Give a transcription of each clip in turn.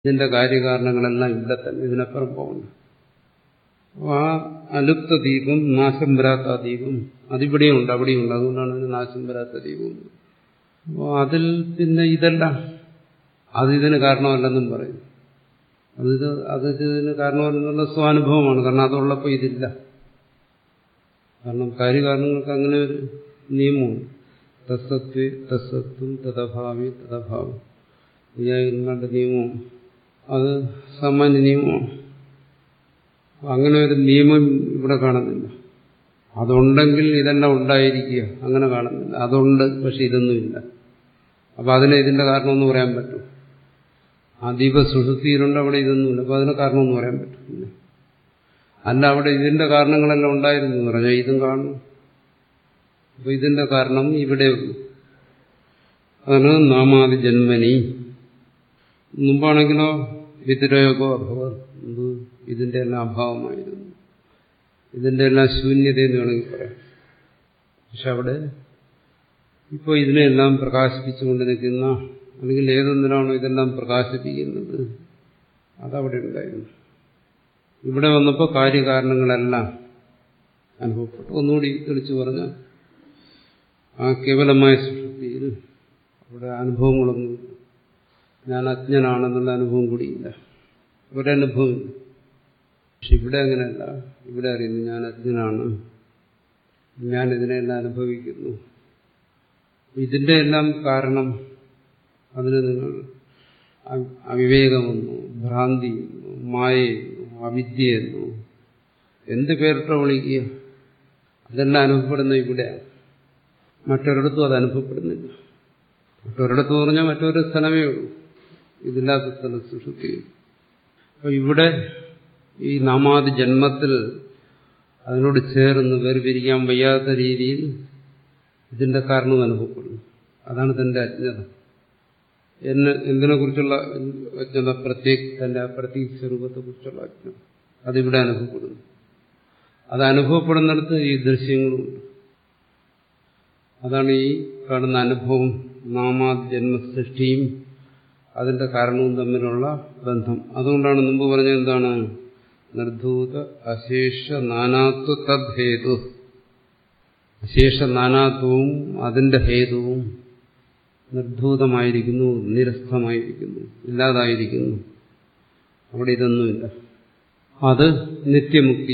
ഇതിന്റെ കാര്യകാരണങ്ങളെല്ലാം ഇവിടെ തന്നെ ഇതിനപ്പുറം പോകുന്നു അപ്പോൾ ആ അലുപ്ത ദീപം നാശം വരാത്ത ദീപം അതിവിടെയുണ്ട് അവിടെയുണ്ട് അതുകൊണ്ടാണ് അതിന് നാശം വരാത്ത ദീപം അപ്പോൾ അതിൽ പിന്നെ ഇതെല്ലാം അത് ഇതിന് കാരണമല്ലെന്നും പറയും അത് അത് ഇതിന് കാരണമല്ലെന്നുള്ള സ്വാനുഭവമാണ് കാരണം അതുള്ളപ്പോൾ ഇതില്ല കാരണം കാര്യകാരണങ്ങൾക്ക് അങ്ങനെ ഒരു നിയമമുണ്ട് തസ്സത്വേ തസ്സത്വം തഥഭാവി തഥഭാവം നിങ്ങളുടെ നിയമം അത് സാമാന്യ നിയമമാണ് അങ്ങനെ ഒരു നിയമം ഇവിടെ കാണുന്നില്ല അതുണ്ടെങ്കിൽ ഇതെല്ലാം ഉണ്ടായിരിക്കുക അങ്ങനെ കാണുന്നില്ല അതുണ്ട് പക്ഷെ ഇതൊന്നുമില്ല അപ്പൊ അതിനെ ഇതിന്റെ കാരണമെന്ന് പറയാൻ പറ്റും ആ ദീപ സുഷുതിയിലുണ്ട് അവിടെ ഇതൊന്നുമില്ല അപ്പൊ അതിന് കാരണമെന്ന് പറയാൻ പറ്റില്ല അല്ല അവിടെ ഇതിന്റെ കാരണങ്ങളെല്ലാം ഉണ്ടായിരുന്നു എന്ന് പറഞ്ഞാൽ ഇതും കാണുന്നു അപ്പൊ ഇതിന്റെ കാരണം ഇവിടെ ഉള്ളൂ അതാണ് നാമാതി ജന്മനി മുമ്പാണെങ്കിലോ വിതുരയോഗോ അഭവം മുമ്പ് ഇതിന്റെ എല്ലാം അഭാവമായിരുന്നു ഇതിന്റെ എല്ലാം ശൂന്യത എന്ന് വേണമെങ്കിൽ പറയാം പക്ഷെ അവിടെ ഇപ്പോൾ ഇതിനെല്ലാം പ്രകാശിപ്പിച്ചുകൊണ്ട് നിൽക്കുന്ന അല്ലെങ്കിൽ ഏതൊന്നിനാണോ ഇതെല്ലാം പ്രകാശിപ്പിക്കുന്നത് അതവിടെ ഉണ്ടായിരുന്നു ഇവിടെ വന്നപ്പോൾ കാര്യകാരണങ്ങളെല്ലാം അനുഭവപ്പെട്ടു ഒന്നുകൂടി തെളിച്ചു പറഞ്ഞ ആ കേവലമായ സൃഷ്ടിയിൽ അവിടെ അനുഭവങ്ങളൊന്നും ഞാൻ അജ്ഞനാണെന്നുള്ള അനുഭവം കൂടിയില്ല ഒരനുഭവമില്ല പക്ഷെ ഇവിടെ അങ്ങനെയല്ല ഇവിടെ അറിയുന്നു ഞാൻ അജ്ഞനാണ് ഞാൻ ഇതിനെല്ലാം അനുഭവിക്കുന്നു ഇതിന്റെ എല്ലാം കാരണം അതിന് നിങ്ങൾ അവിവേകമെന്നോ ഭ്രാന്തിയെന്നോ മായയെന്നോ അവിദ്യയെന്നോ എന്ത് പേരിട്ടോ വിളിക്കുക അതെല്ലാം അനുഭവപ്പെടുന്ന ഇവിടെയാണ് മറ്റൊരിടത്തും അത് അനുഭവപ്പെടുന്നില്ല മറ്റൊരിടത്ത് പറഞ്ഞാൽ മറ്റൊരു സ്ഥലമേ ഉള്ളൂ ഇതില്ലാത്ത സ്ഥലം സുഷുപ്തി അപ്പൊ ഇവിടെ ഈ നാമാതി ജന്മത്തിൽ അതിനോട് ചേർന്ന് വേർപിരിക്കാൻ വയ്യാത്ത രീതിയിൽ ഇതിന്റെ കാരണം അനുഭവപ്പെടുന്നു അതാണ് തന്റെ അജ്ഞത എന്നെ എന്തിനെ കുറിച്ചുള്ള അജ്ഞത പ്രത്യേക തന്റെ പ്രത്യേക സ്വരൂപത്തെ കുറിച്ചുള്ള അജ്ഞത അതിവിടെ അനുഭവപ്പെടുന്നു അത് അനുഭവപ്പെടുന്നിടത്ത് ഈ ദൃശ്യങ്ങളുമുണ്ട് അതാണ് ഈ കാണുന്ന അനുഭവം നാമാതി ജന്മസൃഷ്ടിയും അതിന്റെ കാരണവും തമ്മിലുള്ള ബന്ധം അതുകൊണ്ടാണ് മുമ്പ് പറഞ്ഞത് എന്താണ് നിർധൂത അശേഷ നാനാത്വ തദ്ഹേതു അശേഷ നാനാത്വവും അതിന്റെ ഹേതുവും നിർധൂതമായിരിക്കുന്നു നിരസ്ഥമായിരിക്കുന്നു ഇല്ലാതായിരിക്കുന്നു അവിടെ ഇതൊന്നുമില്ല അത് നിത്യമുക്തി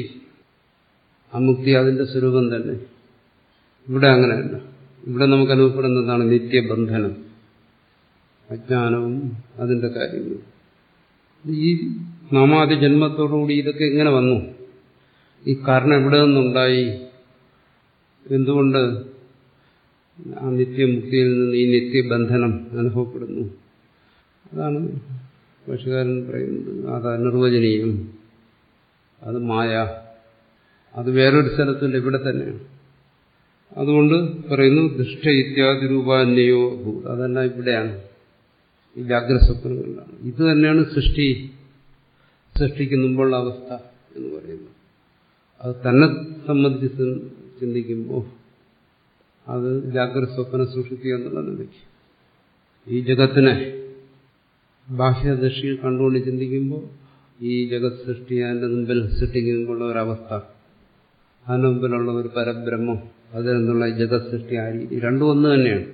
ആ മുക്തി അതിന്റെ സ്വരൂപം തന്നെ ഇവിടെ അങ്ങനെയല്ല ഇവിടെ നമുക്ക് അനുഭവപ്പെടുന്നതാണ് നിത്യബന്ധനം അജ്ഞാനവും അതിന്റെ കാര്യങ്ങളും ഈ നാമാതി ജന്മത്തോടുകൂടി ഇതൊക്കെ എങ്ങനെ വന്നു ഈ കാരണം എവിടെ നിന്നുണ്ടായി എന്തുകൊണ്ട് ആ നിത്യമുക്തിയിൽ നിന്ന് ഈ നിത്യബന്ധനം അനുഭവപ്പെടുന്നു അതാണ് ഭാഷകാരൻ പറയുന്നത് അത് അനിർവചനീയം അത് മായ അത് വേറൊരു സ്ഥലത്തുണ്ട് ഇവിടെ തന്നെയാണ് അതുകൊണ്ട് പറയുന്നു ദുഷ്ട ഇത്യാദി രൂപാന്യോ അതെല്ലാം ഇവിടെയാണ് ഈ വ്യാഗ്രസ്വപ്നങ്ങളിലാണ് ഇത് തന്നെയാണ് സൃഷ്ടി സൃഷ്ടിക്ക് മുമ്പുള്ള അവസ്ഥ എന്ന് പറയുന്നത് അത് തന്നെ സംബന്ധിച്ച് ചിന്തിക്കുമ്പോൾ അത് ജാഗ്രത സ്വപ്ന സൂക്ഷിക്കുക എന്നുള്ള നിലയ്ക്ക് ഈ ജഗത്തിനെ ബാഹ്യദൃഷ്ടിയിൽ കണ്ടുകൊണ്ട് ചിന്തിക്കുമ്പോൾ ഈ ജഗത് സൃഷ്ടി അതിന്റെ മുമ്പിൽ സൃഷ്ടിക്കുമ്പോഴുള്ള ഒരവസ്ഥ അതിന് മുമ്പിലുള്ള ഒരു പരബ്രഹ്മം അതിൽ നിന്നുള്ള ജഗത് സൃഷ്ടി ആ രീതി രണ്ടും ഒന്ന് തന്നെയാണ്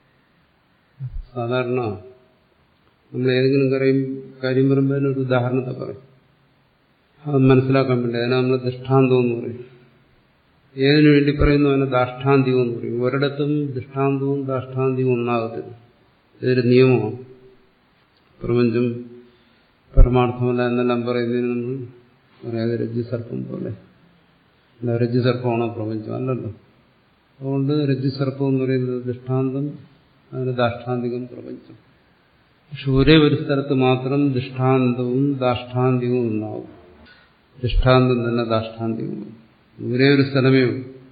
സാധാരണ നമ്മൾ ഏതെങ്കിലും കാര്യം കാര്യം പറയുമ്പോൾ അതിനൊരു ഉദാഹരണത്തെ പറയും അത് മനസ്സിലാക്കാൻ വേണ്ടി അതിനെ നമ്മൾ ദൃഷ്ടാന്തം എന്ന് പറയും ഏതിനു വേണ്ടി പറയുന്നു അതിനെ ദാഷ്ടാന്തികം എന്ന് പറയും ഒരിടത്തും ദൃഷ്ടാന്തവും ദാഷ്ടാന്തികവും ഒന്നാകത്തില്ല ഇതൊരു നിയമമാണ് പ്രപഞ്ചം പരമാർത്ഥമല്ല എന്നെല്ലാം പറയുന്നതിന് നമ്മൾ പറയാതെ രജ്ജുസർപ്പം പോലെ അല്ല രജ്ജുസർപ്പമാണോ പ്രപഞ്ചം അല്ലല്ലോ അതുകൊണ്ട് രജ്ജുസർപ്പം എന്ന് പറയുന്നത് ദൃഷ്ടാന്തം അതിന് ദാഷ്ടാന്തികം പ്രപഞ്ചം പക്ഷെ ഒരേ ഒരു സ്ഥലത്ത് മാത്രം ദൃഷ്ടാന്തവും ദാഷ്ടാന്തികവും ഉണ്ടാവും ദൃഷ്ടാന്തം തന്നെ ദാഷ്ടാന്തികവും ഒരേ ഒരു സ്ഥലമേ ഉള്ളൂ